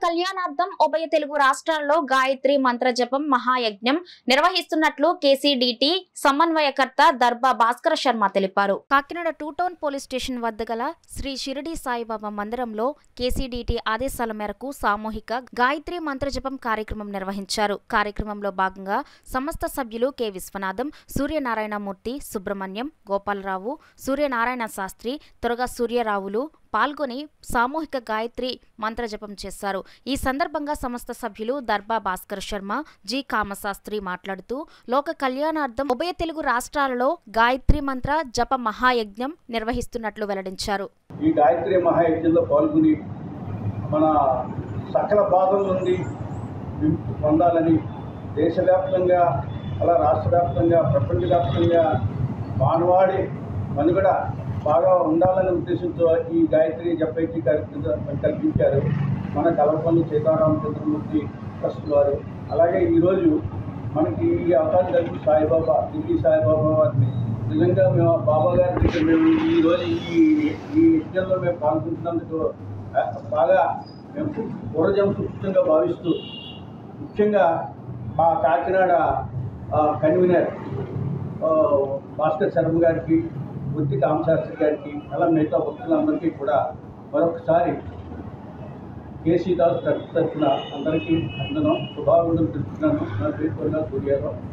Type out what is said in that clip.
కళ్యాణార్థం ఉభయ తెలుగు రాష్ట్రాల్లో గాయత్రి మంత్ర జపం మహాయజ్ఞం నిర్వహిస్తున్నట్లు కేసీడీటీ సమన్వయకర్త దర్బా భాస్కర శర్మ తెలిపారు Kakinada two town police station వద్ద గల శ్రీ షిరిడి సాయిబాబా మందిరంలో కేసీడీటీ ఆదేశాల మేరకు సామూహిక గాయత్రి మంత్ర జపం కార్యక్రమం నిర్వహించారు కార్యక్రమంలో భాగంగా సమస్త సభ్యులు కె విశ్వనాథం సూర్యనారాయణమూర్తి సుబ్రహ్మణ్యం గోపాలరావు సూర్యనారాయణ శాస్త్రి త్వరగా సూర్యరావులు పాల్గొని సామూహిక గాయత్రి మంత్రజపం చేశారు ఈ సందర్భంగా సమస్త సభ్యులు దర్బా భాస్కర్ శర్మ జి కామశాస్త్రి మాట్లాడుతూ లోక కళ్యాణార్థం ఉభయ తెలుగు రాష్ట్రాలలో గాయత్రి మంత్ర జప మహాయజ్ఞం నిర్వహిస్తున్నట్లు వెల్లడించారు ఈ గాయత్రి మహాయజ్ఞంలో పాల్గొని మన సకల బాధల నుండి విముక్తి పొందాలని దేశవ్యాప్తంగా అలా రాష్ట్ర వ్యాప్తంగా ప్రపంచవ్యాప్తంగా మానవాడి మనుగడ బాగా ఉండాలనే ఉద్దేశంతో ఈ గాయత్రి జపైకి కార్యక్రమం కల్పించారు మన కలపల్లి సీతారామచంద్రమూర్తి ట్రస్ట్ వారు అలాగే ఈరోజు మనకి ఈ అవకాశం కలిపి సాయిబాబా ఢిల్లీ సాయిబాబా వారిని నిజంగా మేము ఆ బాబా గారి దగ్గర మేము ఈ రోజు ఈ ఈ యజ్ఞంలో మేము పాల్గొంటున్నందుకు ఆ, బాగా మేము పూర్వజం సుఖంగా భావిస్తూ ముఖ్యంగా మా కాకినాడ ఆ, కన్వీనర్ ఆ, భాస్కర్ శర్మ గారికి బుద్ధి కామశాస్త్రి గారికి అలా మిగతా భక్తులందరికీ కూడా మరొకసారి కేసీ దాస్ తరఫున అందరికీ అందనం శుభాభివందనలు తెలుపుతున్నాను నా పేరు కొన్నా సూర్యారావు